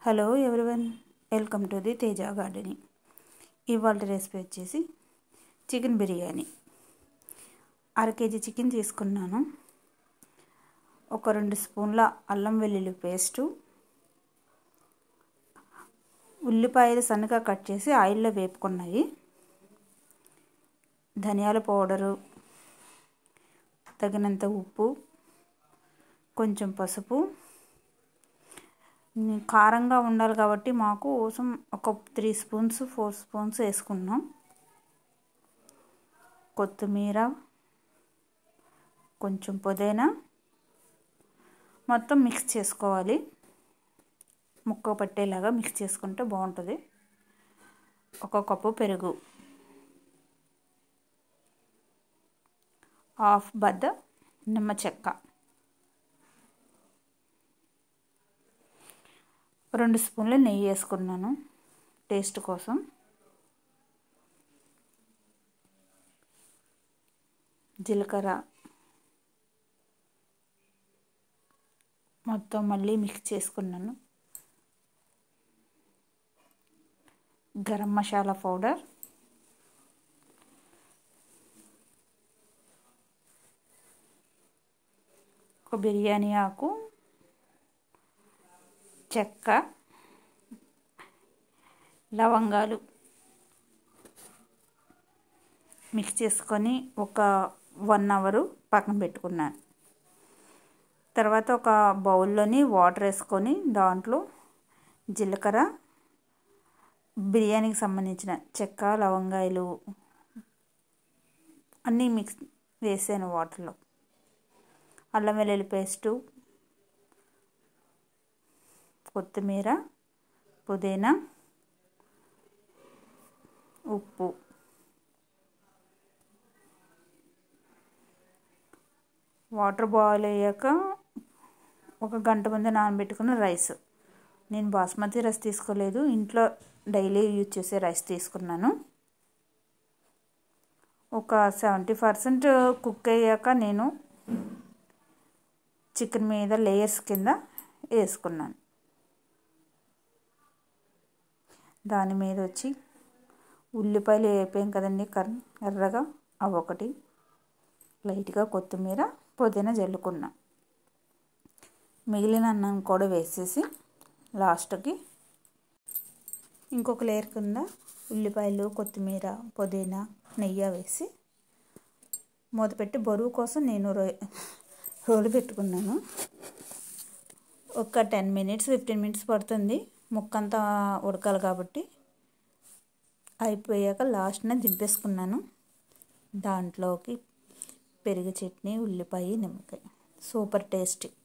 hello everyone welcome to the Teja gardening ఇవాళ recipe వచ్చేసి chicken biryani అర కేజీ చికెన్ తీసుకున్నాను ఒక రెండు స్పూన్ల అల్లం వెల్లుల్లి పేస్టు ఉల్లిపాయలు సన్నగా కట్ చేసి ఆయిల్లో వేపుకున్నాయి ధనియాల పౌడరు తగినంత ఉప్పు కొంచెం పసుపు కారంగా ఉండాలి కాబట్టి మాకు కోసం ఒక త్రీ స్పూన్స్ ఫోర్ స్పూన్స్ వేసుకున్నాం కొత్తిమీర కొంచెం పుదీనా మొత్తం మిక్స్ చేసుకోవాలి ముక్క పట్టేలాగా మిక్స్ చేసుకుంటే బాగుంటుంది ఒక కప్పు పెరుగు హాఫ్ బద్ద నిమ్మ చెక్క రెండు స్పూన్లు నెయ్యి వేసుకున్నాను టేస్ట్ కోసం జీలకర్ర మొత్తం మళ్ళీ మిక్స్ చేసుకున్నాను గరం మసాలా పౌడర్ ఒక బిర్యానీ ఆకు చెక్క లవంగాలు మిక్స్ చేసుకొని ఒక వన్ అవరు పక్కన పెట్టుకున్నాను తర్వాత ఒక బౌల్లోని వాటర్ వేసుకొని దాంట్లో జీలకర్ర బిర్యానీకి సంబంధించిన చెక్క లవంగాయలు అన్నీ మిక్స్ వేసాను వాటర్లో అల్లం వెల్లుల్లి పేస్టు కొత్తిమీర పుదీనా ఉప్పు వాటర్ బాయిల్ అయ్యాక ఒక గంట ముందు నానబెట్టుకున్న రైస్ నేను బాస్మతి రైస్ తీసుకోలేదు ఇంట్లో డైలీ యూజ్ చేసే రైస్ తీసుకున్నాను ఒక సెవెంటీ పర్సెంట్ కుక్ అయ్యాక నేను చికెన్ మీద లేయర్స్ కింద వేసుకున్నాను దాని మీద వచ్చి ఉల్లిపాయలు వేపాం కదండి కర్ ఎర్రగా అవి ఒకటి లైట్గా కొత్తిమీర పుదీనా జల్లుకున్నా మిగిలిన అన్నం కూడా వేసేసి లాస్ట్కి ఇంకొక లేయర్ కింద ఉల్లిపాయలు కొత్తిమీర పుదీనా నెయ్యి వేసి మూత పెట్టి బరువు కోసం నేను రో రోలు పెట్టుకున్నాను ఒక టెన్ మినిట్స్ ఫిఫ్టీన్ మినిట్స్ పడుతుంది ముక్క అంతా ఉడకాలి కాబట్టి అయిపోయాక లాస్ట్న దింపేసుకున్నాను దాంట్లోకి పెరుగు చట్నీ ఉల్లిపాయ నిమ్మకాయ సూపర్ టేస్టీ